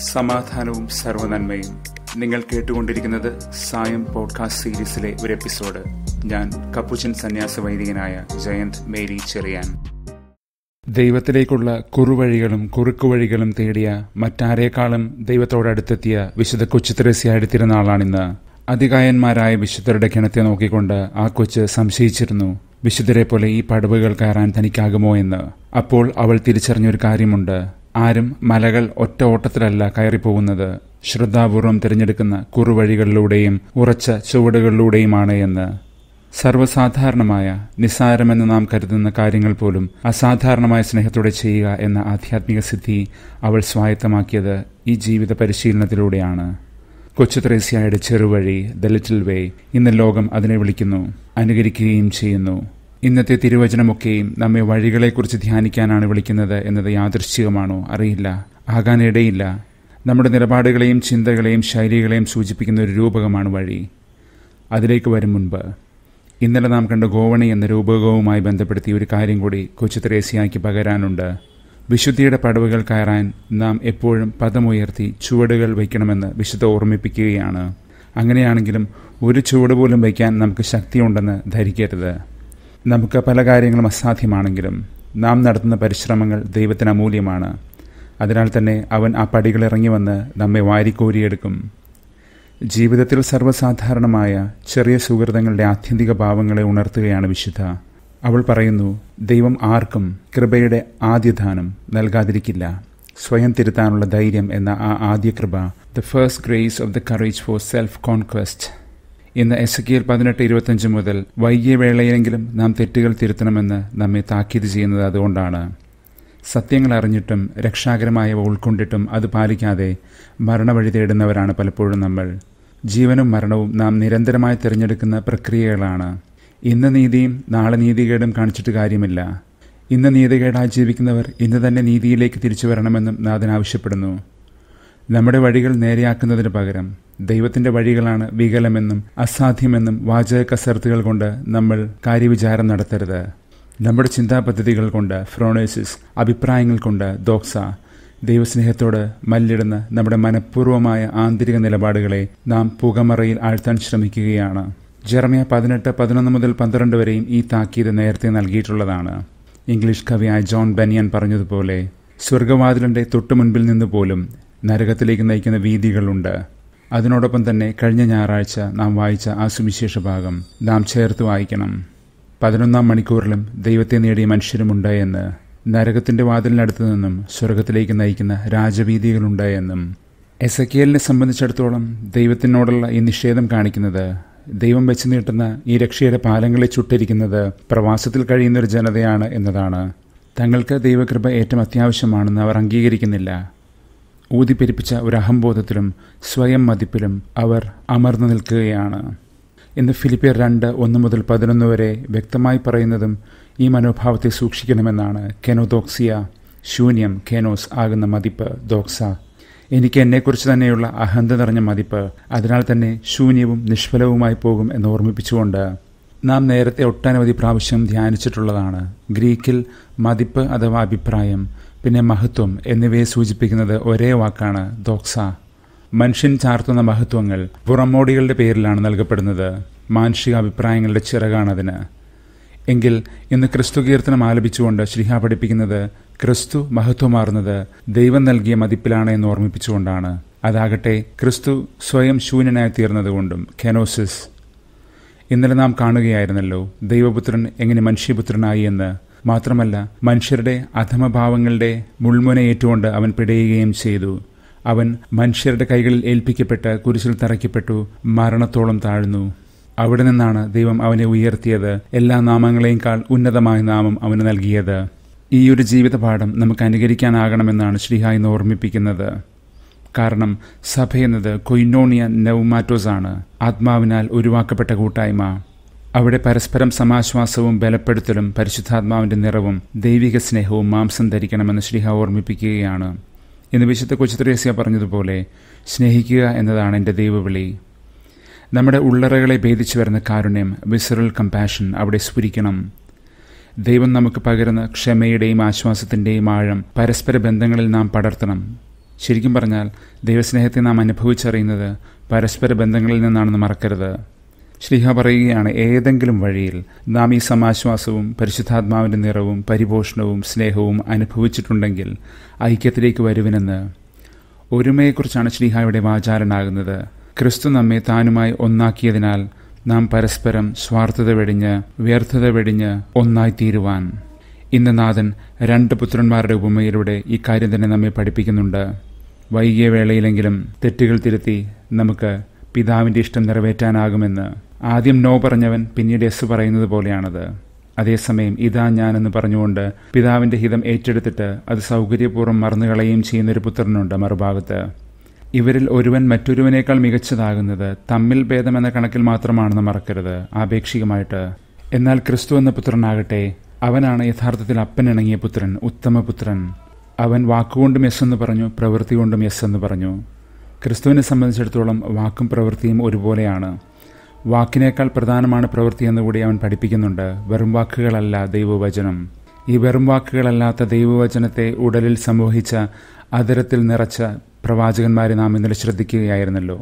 സമാധാനവും സർവനന്മയും നിങ്ങൾ കേട്ടുകൊണ്ടിരിക്കുന്നത് സായം പോഡ്കാസ്റ്റ് സീരീസിലെ ഒരു എപ്പിസോഡ് ഞാൻ കപ്പുച്ചൻ സന്യാസ വൈദികനായ ജയന്ത് മേരി ചെറിയാൻ ദൈവത്തിലേക്കുള്ള കുറുവഴികളും കുറുക്കുവഴികളും തേടിയ മറ്റാരേക്കാളും ദൈവത്തോടടുത്തെത്തിയ വിശുദ്ധ കൊച്ചുത്രേസ്യയുടെ തിരുനാളാണിന്ന് അതികായന്മാരായ വിശുദ്ധരുടെ കിണത്തെ നോക്കിക്കൊണ്ട് ആ കൊച്ച് സംശയിച്ചിരുന്നു വിശുദ്ധരെ പോലെ ഈ പടവുകൾ കയറാൻ തനിക്കാകുമോ എന്ന് അപ്പോൾ അവൾ തിരിച്ചറിഞ്ഞൊരു കാര്യമുണ്ട് ആരും മലകൾ ഒറ്റ ഓട്ടത്തിലല്ല കയറിപ്പോകുന്നത് ശ്രദ്ധാപൂർവം തിരഞ്ഞെടുക്കുന്ന കുറുവഴികളിലൂടെയും ഉറച്ച ചുവടുകളിലൂടെയുമാണ് എന്ന് സർവ്വസാധാരണമായ നിസ്സാരമെന്ന് നാം കരുതുന്ന കാര്യങ്ങൾ പോലും അസാധാരണമായ സ്നേഹത്തോടെ ചെയ്യുക എന്ന ആധ്യാത്മിക സിദ്ധി അവൾ സ്വായത്തമാക്കിയത് ഈ ജീവിത പരിശീലനത്തിലൂടെയാണ് കൊച്ചു ത്രേസ്യയുടെ ചെറുവഴി ദ ലിറ്റിൽ വേ ഇന്ന് ലോകം അതിനെ വിളിക്കുന്നു അനുകരിക്കുകയും ചെയ്യുന്നു ഇന്നത്തെ തിരുവചനമൊക്കെയും നമ്മെ വഴികളെക്കുറിച്ച് ധ്യാനിക്കാനാണ് വിളിക്കുന്നത് എന്നത് യാദൃശ്ചികമാണോ അറിയില്ല ആകാനിടയില്ല നമ്മുടെ നിലപാടുകളെയും ചിന്തകളെയും ശൈലികളെയും സൂചിപ്പിക്കുന്ന ഒരു രൂപകമാണ് വഴി അതിലേക്ക് വരും മുൻപ് ഇന്നലെ നാം കണ്ട ഗോവണി എന്ന രൂപകവുമായി ബന്ധപ്പെടുത്തി ഒരു കാര്യം കൂടി കൊച്ചു ത്രേസ്യയ്ക്ക് പകരാനുണ്ട് വിശുദ്ധിയുടെ പടവുകൾ കയറാൻ നാം എപ്പോഴും പദമുയർത്തി ചുവടുകൾ വയ്ക്കണമെന്ന് വിശുദ്ധ ഓർമ്മിപ്പിക്കുകയാണ് അങ്ങനെയാണെങ്കിലും ഒരു ചുവട് പോലും വയ്ക്കാൻ നമുക്ക് ശക്തിയുണ്ടെന്ന് ധരിക്കരുത് നമുക്ക് പല കാര്യങ്ങളും അസാധ്യമാണെങ്കിലും നാം നടത്തുന്ന പരിശ്രമങ്ങൾ ദൈവത്തിന് അമൂല്യമാണ് അതിനാൽ തന്നെ അവൻ ആ പടികൾ ഇറങ്ങി വന്ന് നമ്മെ വാരിക്കോരിയെടുക്കും ജീവിതത്തിൽ സർവ്വസാധാരണമായ ചെറിയ സുഹൃതങ്ങളുടെ ആത്യന്തിക ഭാവങ്ങളെ ഉണർത്തുകയാണ് വിശുദ്ധ അവൾ പറയുന്നു ദൈവം ആർക്കും കൃപയുടെ ആദ്യദാനം നൽകാതിരിക്കില്ല സ്വയം തിരുത്താനുള്ള ധൈര്യം എന്ന ആ ആദ്യ കൃപ the first grace of the courage for self conquest ഇന്ന് എസ് കെ എൽ പതിനെട്ട് ഇരുപത്തഞ്ച് മുതൽ വൈകിയ വേളയിലെങ്കിലും നാം തെറ്റുകൾ തിരുത്തണമെന്ന് നമ്മെ താക്കീത് ചെയ്യുന്നത് അതുകൊണ്ടാണ് സത്യങ്ങൾ അറിഞ്ഞിട്ടും രക്ഷാകരമായവ ഉൾക്കൊണ്ടിട്ടും അത് പാലിക്കാതെ മരണവഴി തേടുന്നവരാണ് പലപ്പോഴും നമ്മൾ ജീവനും മരണവും നാം നിരന്തരമായി തിരഞ്ഞെടുക്കുന്ന പ്രക്രിയകളാണ് ഇന്ന് നീതിയും നാളെ നീതികേടും കാണിച്ചിട്ട് കാര്യമില്ല ഇന്ന് നീതികേടായി ജീവിക്കുന്നവർ ഇന്ന് തന്നെ നീതിയിലേക്ക് തിരിച്ചു വരണമെന്നും നാഥൻ ആവശ്യപ്പെടുന്നു നമ്മുടെ വഴികൾ നേരെയാക്കുന്നതിന് പകരം ദൈവത്തിന്റെ വഴികളാണ് വികലമെന്നും അസാധ്യമെന്നും വാചക കസർത്തുകൾ കൊണ്ട് നമ്മൾ കാര്യവിചാരം നടത്തരുത് നമ്മുടെ ചിന്താ പദ്ധതികൾ കൊണ്ട് ഫ്രോണേസിസ് അഭിപ്രായങ്ങൾ കൊണ്ട് ദോക്സ ദൈവസ്നേഹത്തോട് മല്ലിടുന്ന നമ്മുടെ മനഃപൂർവമായ ആന്തരിക നിലപാടുകളെ നാം പുകമറയിൽ ആഴ്ത്താൻ ശ്രമിക്കുകയാണ് ജെറമിയ പതിനെട്ട് പതിനൊന്ന് മുതൽ പന്ത്രണ്ട് വരെയും ഈ താക്കീത് നേരത്തെ നൽകിയിട്ടുള്ളതാണ് ഇംഗ്ലീഷ് കവിയായ ജോൺ ബനിയൻ പറഞ്ഞതുപോലെ സ്വർഗവാതിലിന്റെ തൊട്ടു മുൻപിൽ നിന്ന് പോലും നരകത്തിലേക്ക് നയിക്കുന്ന വീതികളുണ്ട് അതിനോടൊപ്പം തന്നെ കഴിഞ്ഞ ഞായറാഴ്ച നാം വായിച്ച ആ സുവിശേഷ ഭാഗം നാം ചേർത്ത് വായിക്കണം പതിനൊന്നാം മണിക്കൂറിലും ദൈവത്തെ നേടിയ മനുഷ്യരുമുണ്ട് എന്ന് നരകത്തിന്റെ വാതിലിനടുത്തു നിന്നും സ്വർഗത്തിലേക്ക് നയിക്കുന്ന രാജവീതികളുണ്ട് എന്നും എസ് എ സംബന്ധിച്ചിടത്തോളം ദൈവത്തിനോടുള്ള ഈ നിഷേധം കാണിക്കുന്നത് ദൈവം വെച്ച് നീട്ടുന്ന ഈ രക്ഷയുടെ പാലങ്ങളെ ചുട്ടിരിക്കുന്നത് പ്രവാസത്തിൽ കഴിയുന്ന ഒരു ജനതയാണ് എന്നതാണ് തങ്ങൾക്ക് ദൈവകൃപ ഏറ്റവും അത്യാവശ്യമാണെന്ന് അവർ അംഗീകരിക്കുന്നില്ല ഊതിപ്പെരിപ്പിച്ച ഒരു അഹംബോധത്തിലും സ്വയം മതിപ്പിലും അവർ അമർന്നു നിൽക്കുകയാണ് ഇന്ന് ഫിലിപ്പിയർ രണ്ട് ഒന്ന് മുതൽ പതിനൊന്ന് വരെ വ്യക്തമായി പറയുന്നതും ഈ മനോഭാവത്തെ സൂക്ഷിക്കണമെന്നാണ് കെനോദോക്സിയ ശൂന്യം കെനോസ് ആകുന്ന മതിപ്പ് ദോക്സ എനിക്ക് എന്നെക്കുറിച്ച് തന്നെയുള്ള അഹന്ത നിറഞ്ഞ മതിപ്പ് അതിനാൽ തന്നെ ശൂന്യവും നിഷ്ഫലവുമായി പോകും എന്ന് ഓർമ്മിപ്പിച്ചുകൊണ്ട് നാം നേരത്തെ ഒട്ടനവധി പ്രാവശ്യം ധ്യാനിച്ചിട്ടുള്ളതാണ് ഗ്രീക്കിൽ മതിപ്പ് അഥവാ അഭിപ്രായം പിന്നെ മഹത്വം എന്നിവയെ സൂചിപ്പിക്കുന്നത് ഒരേ വാക്കാണ് ദോക്സ മനുഷ്യൻ ചാർത്തുന്ന മഹത്വങ്ങൾ പുറമോടികളുടെ പേരിലാണ് നൽകപ്പെടുന്നത് മാനുഷിക അഭിപ്രായങ്ങളുടെ ചിറകാണതിന് എങ്കിൽ ഇന്ന് ക്രിസ്തു കീർത്തനം ആലപിച്ചുകൊണ്ട് ശ്രീഹ പഠിപ്പിക്കുന്നത് ക്രിസ്തു മഹത്വമാർന്നത് ദൈവം നൽകിയ മതിപ്പിലാണ് എന്ന് ഓർമ്മിപ്പിച്ചുകൊണ്ടാണ് അതാകട്ടെ ക്രിസ്തു സ്വയം ശൂന്യനായി തീർന്നതുകൊണ്ടും കെനോസിസ് ഇന്നലെ നാം കാണുകയായിരുന്നല്ലോ ദൈവപുത്രൻ എങ്ങനെ മനുഷ്യപുത്രനായി എന്ന് മാത്രമല്ല മനുഷ്യരുടെ അധമഭാവങ്ങളുടെ മുൾമുനയേറ്റുകൊണ്ട് അവൻ പിടയുകയും ചെയ്തു അവൻ മനുഷ്യരുടെ കൈകളിൽ ഏൽപ്പിക്കപ്പെട്ട് കുരിശിൽ തറയ്ക്കപ്പെട്ടു മരണത്തോളം താഴ്ന്നു അവിടെ നിന്നാണ് ദൈവം അവനെ ഉയർത്തിയത് എല്ലാ നാമങ്ങളെയുംക്കാൾ ഉന്നതമായ നാമം അവന് നൽകിയത് ഈ ഒരു ജീവിതപാഠം നമുക്ക് അനുകരിക്കാനാകണമെന്നാണ് ശ്രീഹായി ഇന്ന് ഓർമ്മിപ്പിക്കുന്നത് കാരണം സഭയെന്നത് കൊയിനോണിയ നൗമാറ്റോസ് ആണ് ആത്മാവിനാൽ ഉരുവാക്കപ്പെട്ട കൂട്ടായ്മ അവിടെ പരസ്പരം സമാശ്വാസവും ബലപ്പെടുത്തലും പരിശുദ്ധാത്മാവിന്റെ നിറവും ദൈവിക സ്നേഹവും മാംസം ധരിക്കണമെന്ന് ശ്രീഹ ഓർമ്മിപ്പിക്കുകയാണ് ഇന്ന് വിശുദ്ധ കൊച്ചുത്രേസ്യ പറഞ്ഞതുപോലെ സ്നേഹിക്കുക എന്നതാണ് എൻ്റെ ദൈവവിളി നമ്മുടെ ഉള്ളറകളെ ഭേദിച്ചു വരുന്ന കാരുണ്യം വിസറൽ കമ്പാഷൻ അവിടെ സ്ഫുരിക്കണം ദൈവം നമുക്ക് പകരുന്ന ക്ഷമയുടെയും ആശ്വാസത്തിൻ്റെയും ആഴം പരസ്പര ബന്ധങ്ങളിൽ നാം പടർത്തണം ശരിക്കും പറഞ്ഞാൽ ദൈവസ്നേഹത്തെ നാം അനുഭവിച്ചറിയുന്നത് പരസ്പര ബന്ധങ്ങളിൽ നിന്നാണെന്ന് മറക്കരുത് ശ്രീഹ പറയുകയാണ് ഏതെങ്കിലും വഴിയിൽ നാം ഈ സമാശ്വാസവും പരിശുദ്ധാത്മാവിന്റെ നിറവും പരിപോഷണവും സ്നേഹവും അനുഭവിച്ചിട്ടുണ്ടെങ്കിൽ ഐക്യത്തിലേക്ക് വരുവിനെന്ന് ഒരുമയെക്കുറിച്ചാണ് ശ്രീഹ ഇവിടെ വാചാലനാകുന്നത് ക്രിസ്തു നമ്മെ താനുമായി ഒന്നാക്കിയതിനാൽ നാം പരസ്പരം സ്വാർത്ഥത വെടിഞ്ഞ് വ്യർത്ഥത വെടിഞ്ഞ് ഒന്നായി തീരുവാൻ ഇന്ന് നാഥൻ രണ്ട് പുത്രന്മാരുടെ ഉപമയിലൂടെ ഈ കാര്യം തന്നെ നമ്മെ പഠിപ്പിക്കുന്നുണ്ട് വൈകിയ വേളയിലെങ്കിലും തെറ്റുകൾ തിരുത്തി നമുക്ക് പിതാവിന്റെ ഇഷ്ടം നിറവേറ്റാനാകുമെന്ന് ആദ്യം നോ പറഞ്ഞവൻ പിന്നീട് എസ് പറയുന്നത് പോലെയാണത് അതേസമയം ഇതാ ഞാനെന്ന് പറഞ്ഞുകൊണ്ട് പിതാവിന്റെ ഹിതം ഏറ്റെടുത്തിട്ട് അത് സൗകര്യപൂർവ്വം മറന്നുകളയുകയും ചെയ്യുന്നൊരു പുത്രനുണ്ട് മറുഭാഗത്ത് ഇവരിൽ ഒരുവൻ മറ്റൊരുവനേക്കാൾ മികച്ചതാകുന്നത് തമ്മിൽ ഭേദമെന്ന കണക്കിൽ മാത്രമാണെന്ന് മറക്കരുത് ആപേക്ഷികമായിട്ട് എന്നാൽ ക്രിസ്തു എന്ന പുത്രനാകട്ടെ അവനാണ് യഥാർത്ഥത്തിൽ അപ്പനിണങ്ങിയ പുത്രൻ ഉത്തമപുത്രൻ അവൻ വാക്കുകൊണ്ടും യെസ് എന്ന് പറഞ്ഞു പ്രവൃത്തി കൊണ്ടും യെസ് എന്ന് പറഞ്ഞു ക്രിസ്തുവിനെ സംബന്ധിച്ചിടത്തോളം വാക്കും പ്രവൃത്തിയും ഒരുപോലെയാണ് വാക്കിനേക്കാൾ പ്രധാനമാണ് പ്രവൃത്തി എന്നുകൂടി അവൻ പഠിപ്പിക്കുന്നുണ്ട് വെറും വാക്കുകളല്ല ദൈവവചനം ഈ വെറും വാക്കുകളല്ലാത്ത ദൈവവചനത്തെ ഉടലിൽ സംവഹിച്ച അതരത്തിൽ നിറച്ച പ്രവാചകന്മാരെ നാം ഇന്നലെ ശ്രദ്ധിക്കുകയായിരുന്നല്ലോ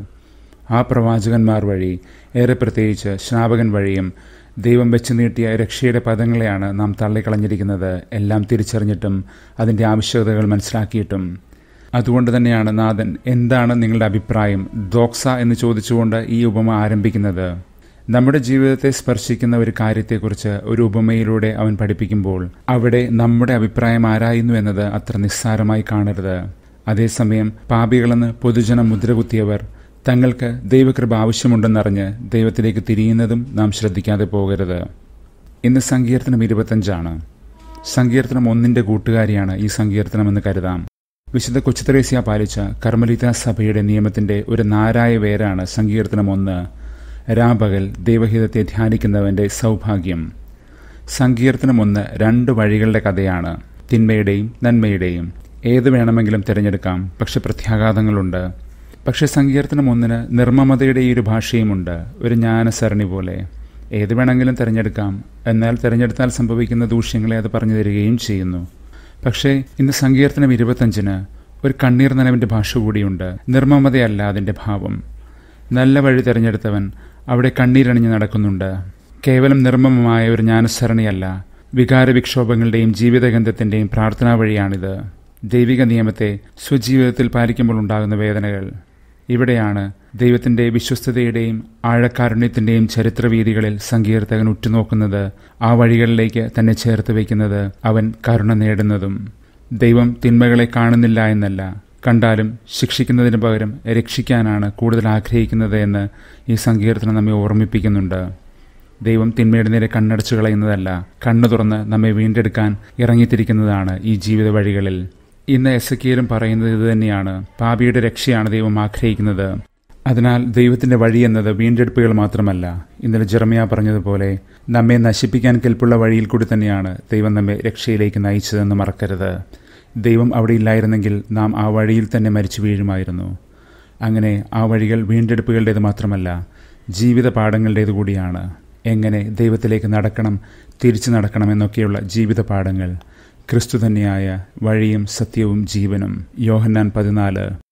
ആ പ്രവാചകന്മാർ വഴി ഏറെ പ്രത്യേകിച്ച് ശ്രാവകൻ വഴിയും ദൈവം വെച്ച് നീട്ടിയ രക്ഷയുടെ പദങ്ങളെയാണ് നാം തള്ളിക്കളഞ്ഞിരിക്കുന്നത് എല്ലാം തിരിച്ചറിഞ്ഞിട്ടും അതിൻ്റെ ആവശ്യകതകൾ മനസ്സിലാക്കിയിട്ടും അതുകൊണ്ട് തന്നെയാണ് നാഥൻ എന്താണ് നിങ്ങളുടെ അഭിപ്രായം ദോക്സ എന്ന് ചോദിച്ചുകൊണ്ട് ഈ ഉപമ ആരംഭിക്കുന്നത് നമ്മുടെ ജീവിതത്തെ സ്പർശിക്കുന്ന ഒരു കാര്യത്തെക്കുറിച്ച് ഒരു ഉപമയിലൂടെ അവൻ പഠിപ്പിക്കുമ്പോൾ അവിടെ നമ്മുടെ അഭിപ്രായം ആരായുന്നു എന്നത് അത്ര നിസ്സാരമായി കാണരുത് അതേസമയം പാപികളെന്ന് പൊതുജനം മുദ്രകുത്തിയവർ തങ്ങൾക്ക് ദൈവകൃപ ആവശ്യമുണ്ടെന്നറിഞ്ഞ് ദൈവത്തിലേക്ക് തിരിയുന്നതും നാം ശ്രദ്ധിക്കാതെ പോകരുത് ഇന്ന് സങ്കീർത്തനം ഇരുപത്തഞ്ചാണ് സങ്കീർത്തനം ഒന്നിന്റെ കൂട്ടുകാരിയാണ് ഈ സങ്കീർത്തനമെന്ന് കരുതാം വിശുദ്ധ കൊച്ചുത്രേസ്യ പാലിച്ച കർമ്മലിത സഭയുടെ നിയമത്തിന്റെ ഒരു നാരായ വേരാണ് സങ്കീർത്തനം ഒന്ന് രാപകൽ ദൈവഹിതത്തെ ധ്യാനിക്കുന്നവന്റെ സൗഭാഗ്യം സങ്കീർത്തനം ഒന്ന് രണ്ട് വഴികളുടെ കഥയാണ് തിന്മയുടെയും നന്മയുടെയും ഏത് വേണമെങ്കിലും തിരഞ്ഞെടുക്കാം പക്ഷെ പ്രത്യാഘാതങ്ങളുണ്ട് പക്ഷെ സങ്കീർത്തനം ഒന്നിന് നിർമ്മമതയുടെ ഈ ഒരു ഭാഷയുമുണ്ട് ഒരു ജ്ഞാനസരണി പോലെ ഏത് വേണമെങ്കിലും തിരഞ്ഞെടുക്കാം എന്നാൽ തിരഞ്ഞെടുത്താൽ സംഭവിക്കുന്ന ദൂഷ്യങ്ങളെ അത് പറഞ്ഞു തരികയും ചെയ്യുന്നു പക്ഷേ ഇന്ന് സങ്കീർത്തനം ഇരുപത്തഞ്ചിന് ഒരു കണ്ണീർ നനവിന്റെ ഭാഷ കൂടിയുണ്ട് നിർമ്മമതയല്ല അതിന്റെ ഭാവം നല്ല വഴി തിരഞ്ഞെടുത്തവൻ അവിടെ കണ്ണീരണിഞ്ഞ് നടക്കുന്നുണ്ട് കേവലം നിർമ്മമമായ ഒരു ജ്ഞാനസരണിയല്ല വികാരവിക്ഷോഭങ്ങളുടെയും ജീവിതഗന്ധത്തിന്റെയും പ്രാർത്ഥനാ വഴിയാണിത് ദൈവിക നിയമത്തെ സ്വജീവിതത്തിൽ പാലിക്കുമ്പോൾ ഉണ്ടാകുന്ന വേദനകൾ ഇവിടെയാണ് ദൈവത്തിന്റെ വിശ്വസ്തതയുടെയും ആഴക്കാരുണ്യത്തിന്റെയും ചരിത്രവീതികളിൽ സങ്കീർത്തകൻ ഉറ്റുനോക്കുന്നത് ആ വഴികളിലേക്ക് തന്നെ ചേർത്ത് വയ്ക്കുന്നത് അവൻ കരുണ നേടുന്നതും ദൈവം തിന്മകളെ കാണുന്നില്ല എന്നല്ല കണ്ടാലും ശിക്ഷിക്കുന്നതിന് പകരം രക്ഷിക്കാനാണ് കൂടുതൽ ആഗ്രഹിക്കുന്നത് എന്ന് ഈ സങ്കീർത്തനം നമ്മെ ഓർമ്മിപ്പിക്കുന്നുണ്ട് ദൈവം തിന്മയുടെ നേരെ കണ്ണടച്ചു കളയുന്നതല്ല കണ്ണു തുറന്ന് നമ്മെ വീണ്ടെടുക്കാൻ ഇറങ്ങിത്തിരിക്കുന്നതാണ് ഈ ജീവിത വഴികളിൽ ഇന്ന് എസക്കിയലും പറയുന്നത് ഇതുതന്നെയാണ് പാപിയുടെ രക്ഷയാണ് ദൈവം ആഗ്രഹിക്കുന്നത് അതിനാൽ ദൈവത്തിന്റെ വഴി എന്നത് വീണ്ടെടുപ്പുകൾ മാത്രമല്ല ഇന്നലെ ജെറമിയ പറഞ്ഞതുപോലെ നമ്മെ നശിപ്പിക്കാൻ കെൽപ്പുള്ള വഴിയിൽ കൂടി തന്നെയാണ് ദൈവം നമ്മെ രക്ഷയിലേക്ക് നയിച്ചതെന്ന് മറക്കരുത് ദൈവം അവിടെ ഇല്ലായിരുന്നെങ്കിൽ നാം ആ വഴിയിൽ തന്നെ മരിച്ചു വീഴുമായിരുന്നു അങ്ങനെ ആ വഴികൾ വീണ്ടെടുപ്പുകളുടേത് മാത്രമല്ല ജീവിത പാഠങ്ങളുടേത് കൂടിയാണ് എങ്ങനെ ദൈവത്തിലേക്ക് നടക്കണം തിരിച്ചു നടക്കണം എന്നൊക്കെയുള്ള ജീവിത പാഠങ്ങൾ ക്രിസ്തു തന്നെയായ വഴിയും സത്യവും ജീവനും യോഹന്നാൻ പതിനാല്